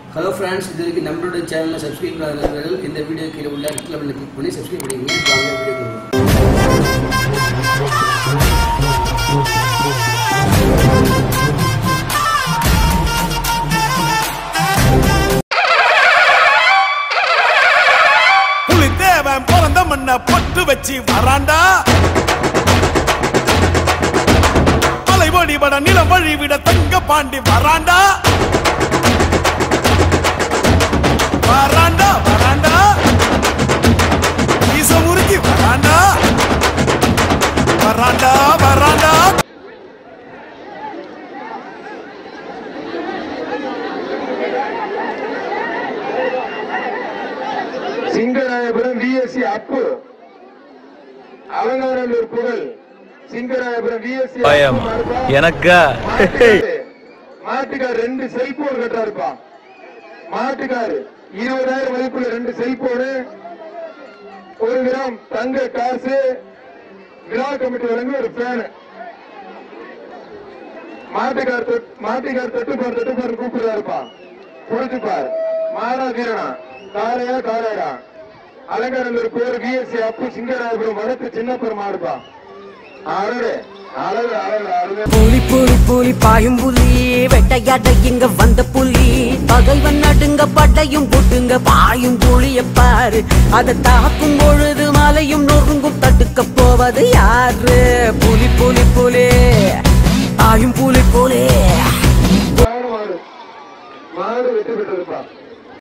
hello friends இது வரைக்கும் நம்மளோட சேனலில் சப்ஸ்கிரைப் பண்ணாதவர்கள் இந்த வீடியோ கீழே உள்ள ரெட் கலரில் கிளிக் பண்ணி சப்ஸ்கிரைப் பண்ணிக்கங்க வாங்க வீடியோ புலித்தேவன் பிறந்த மண்ண பொட்டு வச்சு வராண்டா மலைவடி வட நிலம் வழி விட தங்க பாண்டி வராண்டா வராண்டா வராண்டா மீச முறுக்கி வராண்டா வராண்டா வராண்டா சிங்கராயபுரம் விஎஸ்சி அப்பு அலங்காநல்லூர் புகழ் சிங்கராயபுரம் விஎஸ்சி பயம் எனக்கா மாட்டுக்கார் ரெண்டு செல்போன் கட்டாருப்பா மாட்டுக்கார் இருபதாயிரம் மதிப்புள்ள ரெண்டு செல்போனு ஒரு கிராம் தங்க காசு விழா கமிட்டி வழங்க ஒரு ஃபேனு மாட்டுக்கார் தொட்- மாட்டுக்கார் தொட்டுப்பார் தொட்டுப்பார் கூப்பிடுறாருப்பா புடிச்சுப்பார் மாடா வீரனா காளையா காளையா அலங்காநல்லூர் பேர் விஎஸ்சி அப்பு சிங்கராயபுரம் வடக்கு சின்னப்பர் மாடுப்பா அழகு அழகு அழகு அழகு புலி புலி புலி பாயும் புலி வெட்டையாட இங்க வந்த புலி பகைவன் நடுங்க படையும் புட்டுங்க பாயும் புலிய பாரு அதை தாக்கும் பொழுது மலையும் நொறுங்கும் தடுக்க போவது யாரு புலி புலி புலி பாயும் புலி புலி மாடு மாடு மாடு வெற்றி பெற்றிருப்பா